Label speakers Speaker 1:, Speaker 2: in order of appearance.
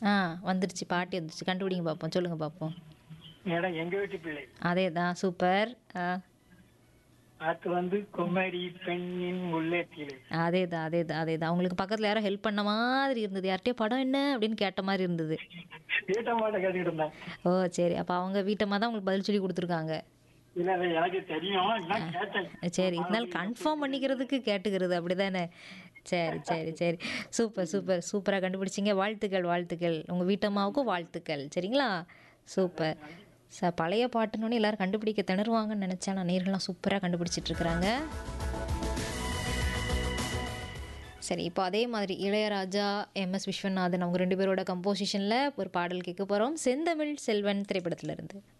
Speaker 1: ஆ வந்துருச்சு பாட்டி வந்துருச்சு கண்டுபிடிங்க பார்ப்போம் சொல்லுங்க பார்ப்போம்
Speaker 2: மேடம் எங்க வீட்டு பிள்ளை
Speaker 1: அதே தான் சூப்பர் ஆ
Speaker 2: அது வந்து குமரி பெண்ணின் உள்ளத்திலே
Speaker 1: அதே தான் அதே தான் அதே தான் அவங்களுக்கு பக்கத்தில் யாரோ ஹெல்ப் பண்ண மாதிரி இருந்தது யார்கிட்டயோ படம் என்ன அப்படின்னு கேட்ட மாதிரி இருந்தது
Speaker 2: வீட்டம்மாட்ட கேட்டுக்கிட்டு இருந்தேன்
Speaker 1: ஓ சரி அப்போ அவங்க வீட்டம்மா தான் உங்களுக்கு பதில் சொல்லி கொடுத்துருக்காங்க
Speaker 2: இல்ல இல்ல எனக்கு தெரியும் நான் கேட்டேன்
Speaker 1: சரி இருந்தாலும் கன்ஃபார்ம் பண்ணிக்கிறதுக்கு கேட்டுக்கிறது அப்படிதானே சரி சரி சரி சூப்பர் சூப்பர் சூப்பராக கண்டுபிடிச்சிங்க வாழ்த்துக்கள் வாழ்த்துக்கள் உங்கள் வீட்டம்மாவுக்கும் வாழ்த்துக்கள் சரிங்களா சூப்பர் ச பழைய பாட்டுன்னு எல்லாரும் கண்டுபிடிக்க திணறுவாங்கன்னு நினச்சேன் நான் நேர்கள்லாம் சூப்பராக கண்டுபிடிச்சிட்டு இருக்கிறாங்க சரி இப்போ அதே மாதிரி இளையராஜா எம்எஸ் விஸ்வநாதன் அவங்க ரெண்டு பேரோட கம்போசிஷனில் ஒரு பாடல் கேட்க போகிறோம் செந்தமிழ் செல்வன் திரைப்படத்துல இருந்து